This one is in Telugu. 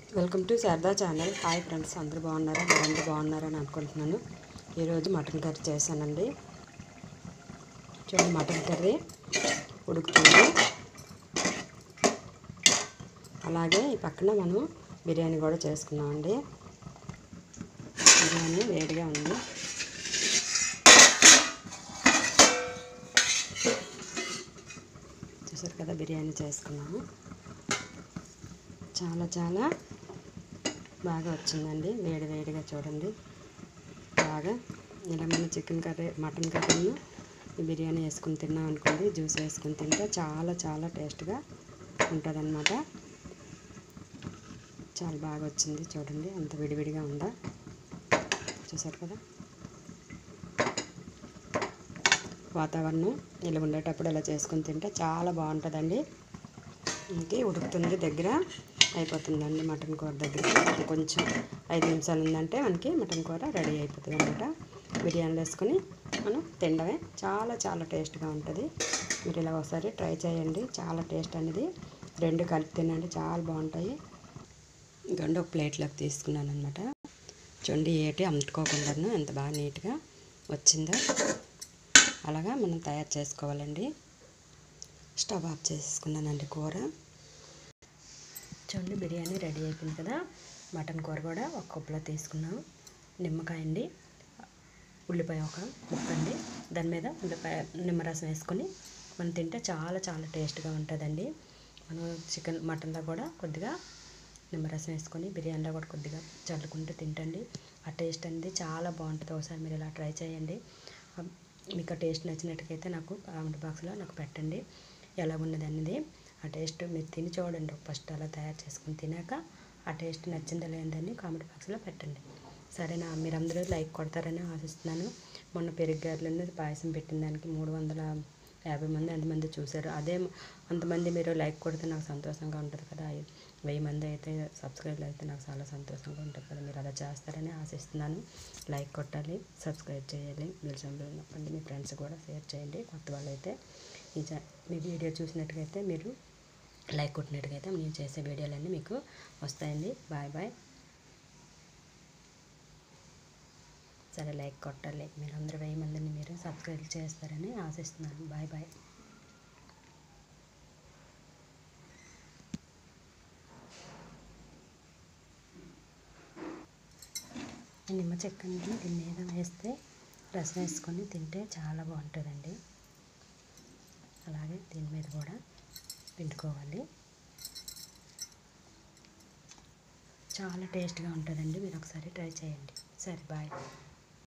welcome to Sharada channel hi friends అందరూ బాగున్నారా మీరందరూ బాగున్నారని అనుకుంటున్నాను ఈరోజు మటన్ కర్రీ చేశానండి చూడండి మటన్ కర్రీ ఉడుకుతుంది అలాగే ఈ పక్కన మనం బిర్యానీ కూడా చేసుకున్నామండి బిర్యానీ వేడిగా ఉంది చూసారు కదా బిర్యానీ చేసుకున్నాము చాలా చాలా బాగా వచ్చిందండి వేడి వేడిగా చూడండి బాగా ఇలా మన చికెన్ కర్రీ మటన్ కర్రీను ఈ బిర్యానీ వేసుకుని తిన్నాం అనుకోండి జ్యూస్ వేసుకుని తింటే చాలా చాలా టేస్ట్గా ఉంటుందన్నమాట చాలా బాగా వచ్చింది చూడండి అంత విడివిడిగా ఉందా చూసారు కదా వాతావరణం ఇలా ఉండేటప్పుడు ఇలా చేసుకుని తింటే చాలా బాగుంటుందండి ఇంకే ఉడుకుతుంది దగ్గర అయిపోతుందండి మటన్ కూర దగ్గర కొంచెం ఐదు నిమిషాలు ఉందంటే మనకి మటన్ కూర రెడీ అయిపోతుంది అనమాట బిర్యానీలో వేసుకొని మనం తినడమే చాలా చాలా టేస్ట్గా ఉంటుంది మీరు ఇలా ఒకసారి ట్రై చేయండి చాలా టేస్ట్ అనేది రెండు కలిపి తినండి చాలా బాగుంటాయి ఇంకొండి ఒక ప్లేట్లోకి తీసుకున్నాను అనమాట చూడండి ఏటి అమ్ముకోకుండాను ఎంత బాగా నీట్గా వచ్చిందో అలాగా మనం తయారు చేసుకోవాలండి స్టవ్ ఆఫ్ చేసుకున్నానండి కూర చూడండి బిర్యానీ రెడీ అయిపోయింది కదా మటన్ కూర కూడా ఒక కప్పులో తీసుకున్నాం నిమ్మకాయ అండి ఉల్లిపాయ ఒక ముక్క అండి దాని మీద ఉల్లిపాయ నిమ్మరసం వేసుకొని మనం తింటే చాలా చాలా టేస్ట్గా ఉంటుందండి మనం చికెన్ మటన్లో కూడా కొద్దిగా నిమ్మరసం వేసుకొని బిర్యానీలో కూడా కొద్దిగా చల్లుకుంటూ తింటండి ఆ టేస్ట్ అనేది చాలా బాగుంటుంది ఒకసారి మీరు ఇలా ట్రై చేయండి మీకు ఆ టేస్ట్ నచ్చినట్టుకైతే నాకు కామెంట్ బాక్స్లో నాకు పెట్టండి ఎలా ఉన్నది అనేది ఆ టేస్ట్ మీరు తిని చూడండి ఫస్ట్ అలా తయారు చేసుకుని తినాక ఆ టేస్ట్ నచ్చిందా లేదని కామెంట్ బాక్స్లో పెట్టండి సరేనా మీరందరూ లైక్ కొడతారని ఆశిస్తున్నాను మొన్న పెరిగారులను పాయసం పెట్టిన దానికి మూడు వందల యాభై మంది ఎంతమంది చూశారు అదే అంతమంది మీరు లైక్ కొడితే నాకు సంతోషంగా ఉంటుంది కదా వెయ్యి మంది అయితే సబ్స్క్రైబ్ అయితే నాకు చాలా సంతోషంగా ఉంటుంది కదా మీరు అలా చేస్తారని ఆశిస్తున్నాను లైక్ కొట్టాలి సబ్స్క్రైబ్ చేయాలి మీరు సంబంధం నొక్కండి మీ ఫ్రెండ్స్ కూడా షేర్ చేయండి కొత్త వాళ్ళు అయితే ఈ చా- మీ వీడియో చూసినట్టుగైతే మీరు లైక్ కొట్టినట్టుగైతే నేను చేసే వీడియోలన్నీ మీకు వస్తాయండి బాయ్ బాయ్ సరే లైక్ కొట్టాలి మీరు అందరూ వెయ్యి మందిని మీరు సబ్స్క్రైబ్ చేస్తారని ఆశిస్తున్నాను బాయ్ బాయ్ ఈ నిమ్మ చెక్కని దీని మీద వేస్తే రసం వేసుకొని తింటే చాలా బాగుంటుందండి అలాగే దీని మీద కూడా పిండుకోవాలి చాలా టేస్ట్గా ఉంటుందండి మీరు ఒకసారి ట్రై చేయండి సరే బాయ్